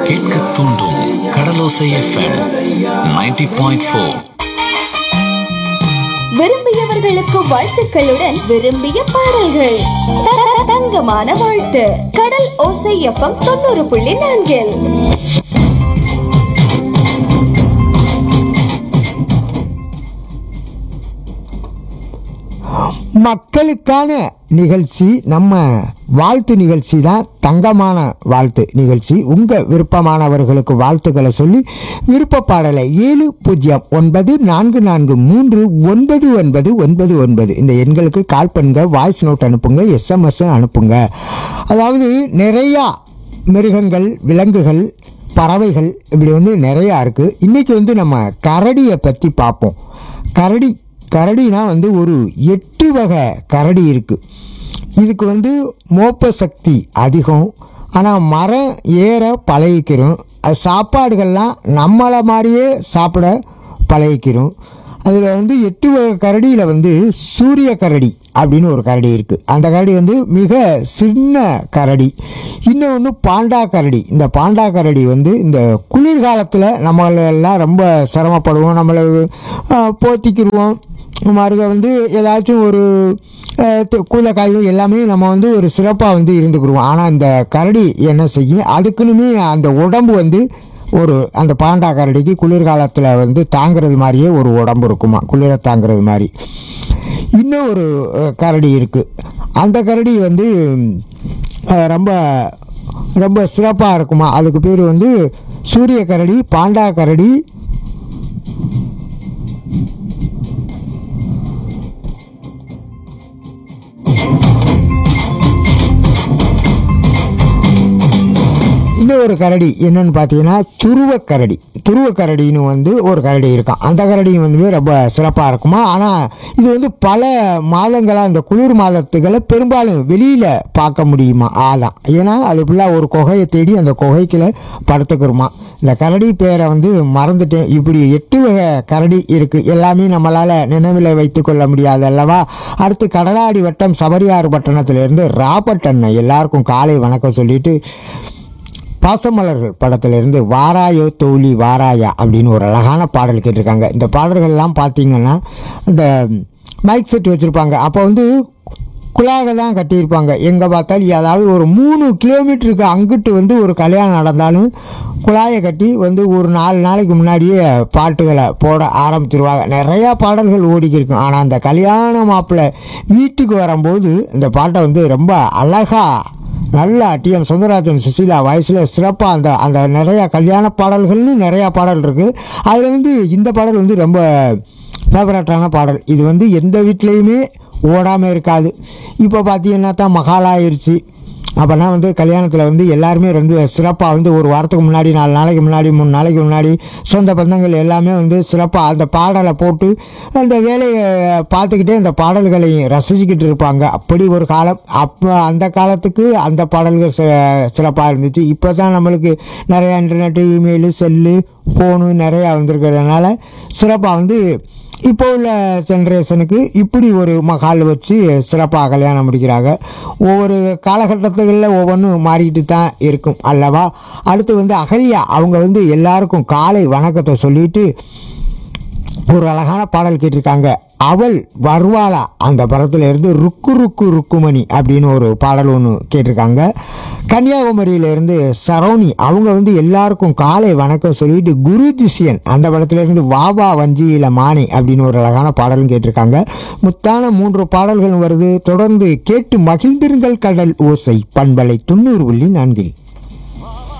கேட்க தூண்டும் Kadalosai FM 90.4 point four விரும்பியவர்களுக்கு வாழ்த்துக்களுடன் விரும்பிய பாடல்கள் த- தங்கமான வாழ்த்து கடல் ஓசை எஃப்எம் தொண்ணூறு புள்ளி நான்கில் மக்களுக்கான நிகழ்ச்சி நம்ம வாழ்த்து நிகழ்ச்சி தான் தங்கமான வாழ்த்து நிகழ்ச்சி உங்கள் விருப்பமானவர்களுக்கு வாழ்த்துக்களை சொல்லி விருப்ப பாடலை ஏழு பூஜ்ஜியம் ஒன்பது நான்கு நான்கு மூன்று ஒன்பது ஒன்பது ஒன்பது ஒன்பது இந்த எண்களுக்கு கால் பண்ணுங்க வாய்ஸ் நோட் அனுப்புங்க எஸ்எம்எஸ் அனுப்புங்க அதாவது நிறையா மிருகங்கள் விலங்குகள் பறவைகள் இப்படி வந்து நிறையா இருக்குது இன்றைக்கி வந்து நம்ம கரடியை பற்றி பார்ப்போம் கரடி கரடினா வந்து ஒரு எட்டு வகை கரடி இருக்குது இதுக்கு வந்து மோப்ப சக்தி அதிகம் ஆனால் மரம் ஏற பழகிக்கிறோம் அது சாப்பாடுகள்லாம் நம்மளை மாதிரியே சாப்பிட பழகிக்கிறோம் அதில் வந்து எட்டு வகை கரடியில் வந்து சூரிய கரடி அப்படின்னு ஒரு கரடி இருக்குது அந்த கரடி வந்து மிக சின்ன கரடி இன்னொன்று பாண்டா கரடி இந்த பாண்டா கரடி வந்து இந்த குளிர்காலத்தில் நம்மளெல்லாம் ரொம்ப சிரமப்படுவோம் நம்மளை ஆஹ், போத்திக்கிருவோம் மறுக வந்து ஏதாச்சும் ஒரு கூல காயும் எல்லாமே நம்ம வந்து ஒரு சிறப்பாக வந்து இருந்துக்கிருவோம் ஆனால் இந்த கரடி என்ன செய்யும் அதுக்குன்னுமே அந்த உடம்பு வந்து ஒரு அந்த பாண்டா கரடிக்கு குளிர்காலத்தில் வந்து தாங்கிறது மாதிரியே ஒரு உடம்பு இருக்குமா குளிர தாங்கிறது மாதிரி இன்னும் ஒரு அஹ், கரடி இருக்குது அந்த கரடி வந்து அஹ், ரொம்ப ரொம்ப சிறப்பாக இருக்குமா அதுக்கு பேர் வந்து சூரிய கரடி பாண்டா கரடி இன்னொரு கரடி என்னன்னு பார்த்தீங்கன்னா துருவ கரடி துருவ கரடின்னு வந்து ஒரு கரடி இருக்கான் அந்த கரடியும் வந்து ரொம்ப சிறப்பாக இருக்குமா ஆனால் இது வந்து பல மாதங்களாக இந்த குளிர் மாதத்துகளை பெரும்பாலும் வெளியில் பார்க்க முடியுமா ஆதான் ஏன்னா அது ஃபுல்லாக ஒரு குகையை தேடி அந்த குகைக்குள்ள படுத்துக்கிறோமா இந்த கரடி பேரை வந்து மறந்துட்டேன் இப்படி எட்டு வகை கரடி இருக்குது எல்லாமே நம்மளால் நினைவில் வைத்து கொள்ள முடியாது அல்லவா அடுத்து கடலாடி வட்டம் சபரியாறு பட்டணத்திலிருந்து ராபர்ட் எல்லாருக்கும் காலை வணக்கம் சொல்லிட்டு பாசமலர்கள் படத்திலிருந்து வாராயோ தோழி வாராயா அப்படின்னு ஒரு அழகான பாடல் கேட்டிருக்காங்க இந்த பாடல்கள்லாம் பார்த்தீங்கன்னா இந்த மைக் செட் வச்சுருப்பாங்க அப்போ வந்து குழாக தான் கட்டியிருப்பாங்க எங்கே பார்த்தாலும் அதாவது ஒரு மூணு கிலோமீட்டருக்கு அங்கிட்டு வந்து ஒரு கல்யாணம் நடந்தாலும் குழாயை கட்டி வந்து ஒரு நாலு நாளைக்கு முன்னாடியே பாட்டுகளை போட ஆரம்பிச்சிருவாங்க நிறையா பாடல்கள் ஓடிக்கிருக்கும் ஆனால் அந்த கல்யாண மாப்பிள்ளை வீட்டுக்கு வரும்போது இந்த பாட்டை வந்து ரொம்ப அழகாக நல்லா டிஎம் சுந்தரராஜன் சுசீலா வயசில் சிறப்பாக அந்த அந்த நிறையா கல்யாண பாடல்கள்னு நிறையா பாடல் இருக்குது அதில் வந்து இந்த பாடல் வந்து ரொம்ப ஃபேவரட்டான பாடல் இது வந்து எந்த வீட்லேயுமே ஓடாமல் இருக்காது இப்போ பார்த்தீங்கன்னா தான் மகாலாயிருச்சு அப்போனா வந்து கல்யாணத்தில் வந்து எல்லாருமே ரொம்ப சிறப்பாக வந்து ஒரு வாரத்துக்கு முன்னாடி நாலு நாளைக்கு முன்னாடி மூணு நாளைக்கு முன்னாடி சொந்த பந்தங்கள் எல்லாமே வந்து சிறப்பாக அந்த பாடலை போட்டு அந்த வேலையை பார்த்துக்கிட்டே அந்த பாடல்களை ரசிச்சுக்கிட்டு இருப்பாங்க அப்படி ஒரு காலம் அப்போ அந்த காலத்துக்கு அந்த பாடல்கள் சி சிறப்பாக இருந்துச்சு இப்போ தான் நம்மளுக்கு நிறையா இன்டர்நெட்டு இமெயிலு செல்லு ஃபோனு நிறையா வந்திருக்கிறதுனால சிறப்பாக வந்து இப்போ உள்ள ஜென்ரேஷனுக்கு இப்படி ஒரு மகால் வச்சு சிறப்பாக கல்யாணம் முடிக்கிறாங்க ஒவ்வொரு காலகட்டத்துகளில் ஒவ்வொன்றும் மாறிக்கிட்டு தான் இருக்கும் அல்லவா அடுத்து வந்து அகல்யா அவங்க வந்து எல்லாருக்கும் காலை வணக்கத்தை சொல்லிட்டு ஒரு அழகான பாடல் கேட்டிருக்காங்க அவள் வருவாளா அந்த படத்துல இருந்து ருக்கு ருக்கு ருக்குமணி அப்படின்னு ஒரு பாடல் ஒன்று கேட்டிருக்காங்க கன்னியாகுமரியிலேருந்து சரௌனி அவங்க வந்து எல்லாருக்கும் காலை வணக்கம் சொல்லிட்டு குரு திசியன் அந்த படத்துல இருந்து வாவா வஞ்சியில மானி அப்படின்னு ஒரு அழகான பாடலும் கேட்டிருக்காங்க முத்தான மூன்று பாடல்களும் வருது தொடர்ந்து கேட்டு மகிழ்ந்திருங்கள் கடல் ஓசை பண்பலை தொண்ணூறு புள்ளி நான்கில்